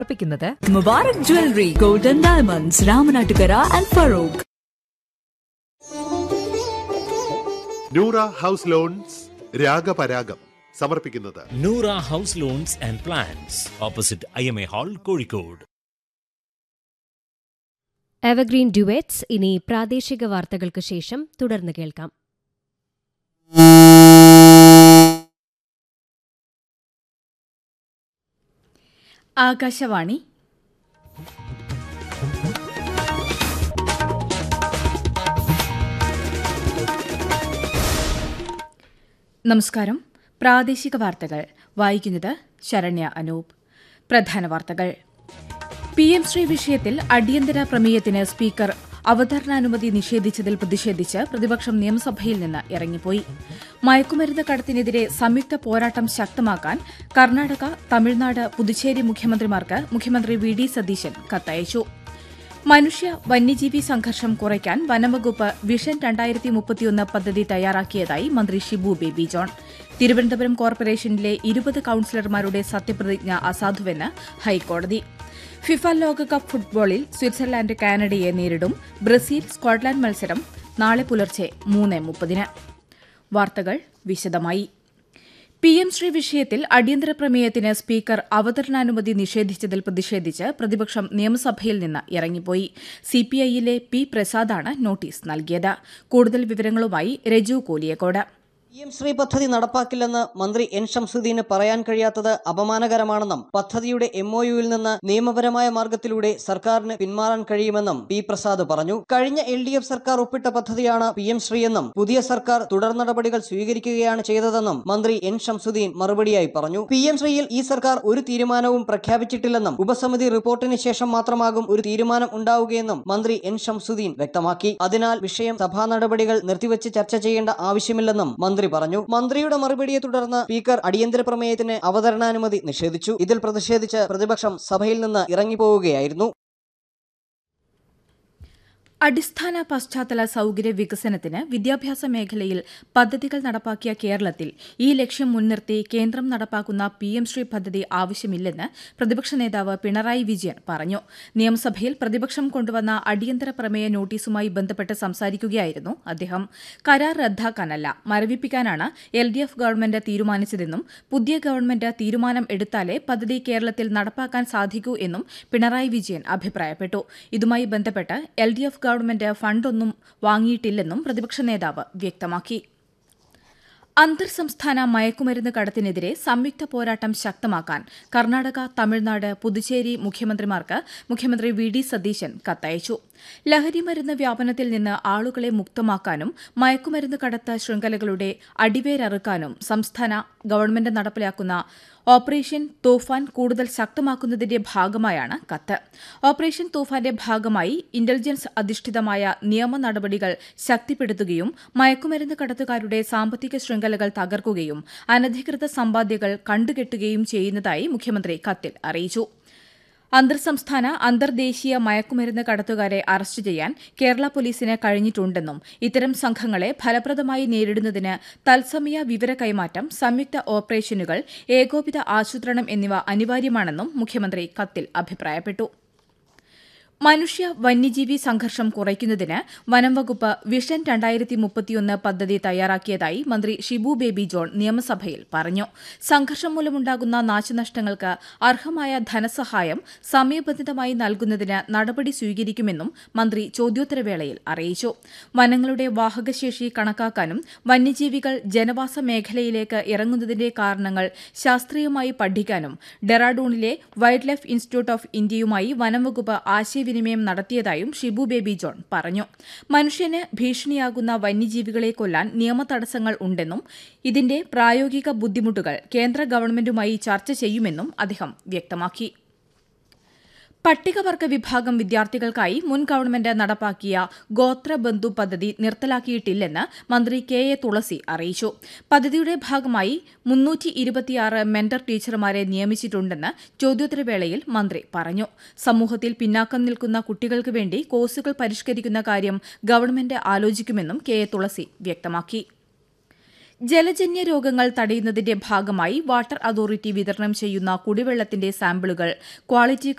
സമർപ്പിക്കുന്നത് Mubarak jewellery golden diamonds Ramanattukara and Feroke Noora house lawns രാഗപരാഗം സമർപ്പിക്കുന്നത് Noora house lawns and plans opposite I M A hall Kozhikode evergreen duets ഇനി പ്രാദേശിക വാർത്തകൾക്ക് ശേഷം തുടർന്ന് കേൾക്കാം ആകാശവാണി നമസ്കാരം പ്രാദേശിക വാർത്തകൾ വായിക്കുന്നത് ശരണ്യ അനൂപ് പ്രധാന വാർത്തകൾ പി എം ശ്രീ വിഷയത്തിൽ അടിയന്തര പ്രമേയത്തിന് സ്പീക്കർ അവതരണാനുമതി നിഷേധിച്ചതിൽ പ്രതിഷേധിച്ച് പ്രതിപക്ഷം നിയമസഭയിൽ നിന്ന് ഇറങ്ങിപ്പോയി മയക്കുമരുന്ന് കടത്തിനെതിരെ സംയുക്ത പോരാട്ടം ശക്തമാക്കാൻ കർണാടക തമിഴ്നാട് പുതുച്ചേരി മുഖ്യമന്ത്രിമാർക്ക് മുഖ്യമന്ത്രി വി ഡി സതീശൻ കത്തയച്ചു മനുഷ്യ വന്യജീവി സംഘർഷം കുറയ്ക്കാൻ വനംവകുപ്പ് വിഷൻ രണ്ടായിരത്തി മുപ്പത്തിയൊന്ന് പദ്ധതി തയ്യാറാക്കിയതായി മന്ത്രി ഷിബു ബേബി ജോൺ തിരുവനന്തപുരം കോർപ്പറേഷനിലെ ഇരുപത് കൌൺസിലർമാരുടെ സത്യപ്രതിജ്ഞ അസാധുവെന്ന് ഹൈക്കോടതി ഫിഫ ലോകകപ്പ് ഫുട്ബോളിൽ സ്വിറ്റ്സർലാൻഡ് കാനഡയെ നേരിടും ബ്രസീൽ സ്കോട്ട്ലാൻഡ് മത്സരം നാളെ പുലർച്ചെ മൂന്ന് മുപ്പതിന് വാർത്തകൾ വിശദമായി പി എം ശ്രീ വിഷയത്തിൽ അടിയന്തര പ്രമേയത്തിന് സ്പീക്കർ അവതരണാനുമതി നിഷേധിച്ചതിൽ പ്രതിഷേധിച്ച് പ്രതിപക്ഷം നിയമസഭയിൽ നിന്ന് ഇറങ്ങിപ്പോയി സിപിഐയിലെ പി പ്രസാദാണ് നോട്ടീസ് നൽകിയത് കൂടുതൽ വിവരങ്ങളുമായി രജു കോലിയക്കോട് പി എം ശ്രീ പദ്ധതി നടപ്പാക്കില്ലെന്ന് മന്ത്രി എൻ ഷംസുദ്ദീന് പറയാൻ കഴിയാത്തത് അപമാനകരമാണെന്നും പദ്ധതിയുടെ എം ഒ യുവിൽ നിന്ന് നിയമപരമായ മാർഗത്തിലൂടെ സർക്കാരിന് പിന്മാറാൻ കഴിയുമെന്നും പി പ്രസാദ് പറഞ്ഞു കഴിഞ്ഞ എൽ ഡി എഫ് സർക്കാർ ഒപ്പിട്ട പദ്ധതിയാണ് പി എം ശ്രീ എന്നും പുതിയ സർക്കാർ തുടർ നടപടികൾ സ്വീകരിക്കുകയാണ് ചെയ്തതെന്നും മന്ത്രി എൻ ഷംസുദ്ദീൻ മറുപടിയായി പറഞ്ഞു പി എം ശ്രീയിൽ ഈ സർക്കാർ ഒരു തീരുമാനവും പ്രഖ്യാപിച്ചിട്ടില്ലെന്നും ഉപസമിതി റിപ്പോർട്ടിന് ശേഷം മാത്രമാകും ഒരു തീരുമാനം ഉണ്ടാവുകയെന്നും മന്ത്രി എൻ ഷംസുദ്ദീൻ വ്യക്തമാക്കി അതിനാൽ വിഷയം സഭാ നടപടികൾ നിർത്തിവച്ച് ചർച്ച ചെയ്യേണ്ട ആവശ്യമില്ലെന്നും മന്ത്രി പറഞ്ഞു മന്ത്രിയുടെ മറുപടിയെ തുടർന്ന് സ്പീക്കർ അടിയന്തര പ്രമേയത്തിന് അവതരണാനുമതി നിഷേധിച്ചു ഇതിൽ പ്രതിഷേധിച്ച് പ്രതിപക്ഷം സഭയിൽ നിന്ന് ഇറങ്ങിപ്പോവുകയായിരുന്നു അടിസ്ഥാന പശ്ചാത്തല സൌകര്യ വികസനത്തിന് വിദ്യാഭ്യാസ മേഖലയിൽ പദ്ധതികൾ നടപ്പാക്കിയ കേരളത്തിൽ ഈ ലക്ഷ്യം മുൻനിർത്തി കേന്ദ്രം നടപ്പാക്കുന്ന പി എം ശ്രീ പദ്ധതി ആവശ്യമില്ലെന്ന് പ്രതിപക്ഷ നേതാവ് പിണറായി വിജയൻ പറഞ്ഞു നിയമസഭയിൽ പ്രതിപക്ഷം കൊണ്ടുവന്ന അടിയന്തര പ്രമേയ നോട്ടീസുമായി ബന്ധപ്പെട്ട് സംസാരിക്കുകയായിരുന്നു അദ്ദേഹം കരാർ റദ്ദാക്കാനല്ല മരവിപ്പിക്കാനാണ് എൽ ഡി എഫ് ഗവൺമെന്റ് തീരുമാനിച്ചതെന്നും പുതിയ ഗവൺമെന്റ് തീരുമാനം എടുത്താലേ പദ്ധതി കേരളത്തിൽ നടപ്പാക്കാൻ സാധിക്കൂ എന്നും പിണറായി വിജയൻ അഭിപ്രായപ്പെട്ടു ഇതുമായി ബന്ധപ്പെട്ട് എൽ ഡി എഫ് ഗവൺമെന്റ് ഫണ്ടൊന്നും വാങ്ങിയിട്ടില്ലെന്നും പ്രതിപക്ഷ നേതാവ് വ്യക്തമാക്കി അന്തർ സംസ്ഥാന മയക്കുമരുന്ന് കടത്തിനെതിരെ സംയുക്ത പോരാട്ടം ശക്തമാക്കാൻ കർണാടക തമിഴ്നാട് പുതുച്ചേരി മുഖ്യമന്ത്രിമാർക്ക് മുഖ്യമന്ത്രി വി ഡി സതീശൻ കത്തയച്ചു ലഹരിമരുന്ന് വ്യാപനത്തിൽ നിന്ന് ആളുകളെ മുക്തമാക്കാനും മയക്കുമരുന്ന് കടത്ത് ശൃംഖലകളുടെ അടിവേരറുക്കാനും സംസ്ഥാന ഗവൺമെന്റ് നടപ്പിലാക്കുന്ന ഓപ്പറേഷൻ തൂഫാൻ കൂടുതൽ ശക്തമാക്കുന്നതിന്റെ ഭാഗമായാണ് കത്ത് ഓപ്പറേഷൻ തൂഫാന്റെ ഭാഗമായി ഇന്റലിജൻസ് അധിഷ്ഠിതമായ നിയമ നടപടികൾ ശക്തിപ്പെടുത്തുകയും മയക്കുമരുന്ന് കടത്തുകാരുടെ സാമ്പത്തിക ശൃംഖലകൾ തകർക്കുകയും അനധികൃത സമ്പാദ്യങ്ങൾ കണ്ടുകെട്ടുകയും ചെയ്യുന്നതായി മുഖ്യമന്ത്രി കത്തിൽ അറിയിച്ചു അന്തർ സംസ്ഥാന അന്തർദേശീയ മയക്കുമരുന്ന് കടത്തുകാരെ അറസ്റ്റ് ചെയ്യാൻ കേരള പോലീസിന് കഴിഞ്ഞിട്ടുണ്ടെന്നും ഇത്തരം സംഘങ്ങളെ ഫലപ്രദമായി നേരിടുന്നതിന് തത്സമയ വിവര കൈമാറ്റം സംയുക്ത ഓപ്പറേഷനുകൾ ഏകോപിത ആസൂത്രണം എന്നിവ അനിവാര്യമാണെന്നും മുഖ്യമന്ത്രി കത്തിൽ അഭിപ്രായപ്പെട്ടു മനുഷ്യ വന്യജീവി സംഘർഷം കുറയ്ക്കുന്നതിന് വനം വകുപ്പ് വിഷൻ രണ്ടായിരത്തി മുപ്പത്തിയൊന്ന് പദ്ധതി തയ്യാറാക്കിയതായി മന്ത്രി ഷിബു ബേബി ജോൺ നിയമസഭയിൽ പറഞ്ഞു സംഘർഷം മൂലമുണ്ടാകുന്ന നാശനഷ്ടങ്ങൾക്ക് അർഹമായ ധനസഹായം സമയബന്ധിതമായി നൽകുന്നതിന് നടപടി സ്വീകരിക്കുമെന്നും മന്ത്രി ചോദ്യോത്തരവേളയിൽ അറിയിച്ചു വനങ്ങളുടെ വാഹകശേഷി കണക്കാക്കാനും വന്യജീവികൾ ജനവാസ മേഖലയിലേക്ക് ഇറങ്ങുന്നതിന്റെ കാരണങ്ങൾ ശാസ്ത്രീയമായി പഠിക്കാനും ഡെറാഡൂണിലെ വൈൽഡ് ലൈഫ് ഇൻസ്റ്റിറ്റ്യൂട്ട് ഓഫ് ഇന്ത്യയുമായി വനംവകുപ്പ് ആശയവിനിമയം നടത്തിയതായും ഷിബു ബേബി ജോൺ പറഞ്ഞു മനുഷ്യന് ഭീഷണിയാകുന്ന വന്യജീവികളെ കൊല്ലാൻ നിയമ തടസ്സങ്ങൾ ഉണ്ടെന്നും ഇതിന്റെ പ്രായോഗിക ബുദ്ധിമുട്ടുകൾ കേന്ദ്ര ഗവൺമെന്റുമായി ചർച്ച ചെയ്യുമെന്നും അദ്ദേഹം വ്യക്തമാക്കി പട്ടികവർഗ വിഭാഗം വിദ്യാർത്ഥികൾക്കായി മുൻ ഗവൺമെന്റ് നടപ്പാക്കിയ ഗോത്രബന്ധു പദ്ധതി നിർത്തലാക്കിയിട്ടില്ലെന്ന് മന്ത്രി കെ എ തുളസി അറിയിച്ചു പദ്ധതിയുടെ ഭാഗമായി മുന്നൂറ്റി ഇരുപത്തിയാറ് മെന്റർ ടീച്ചർമാരെ നിയമിച്ചിട്ടുണ്ടെന്ന് ചോദ്യോത്തരവേളയിൽ മന്ത്രി പറഞ്ഞു സമൂഹത്തിൽ പിന്നാക്കം നിൽക്കുന്ന കുട്ടികൾക്ക് വേണ്ടി കോഴ്സുകൾ പരിഷ്കരിക്കുന്ന കാര്യം ഗവൺമെന്റ് ആലോചിക്കുമെന്നും കെ എ തുളസി വ്യക്തമാക്കി ജലജന്യ രോഗങ്ങൾ തടയുന്നതിന്റെ ഭാഗമായി വാട്ടർ അതോറിറ്റി വിതരണം ചെയ്യുന്ന കുടിവെള്ളത്തിന്റെ സാമ്പിളുകൾ ക്വാളിറ്റി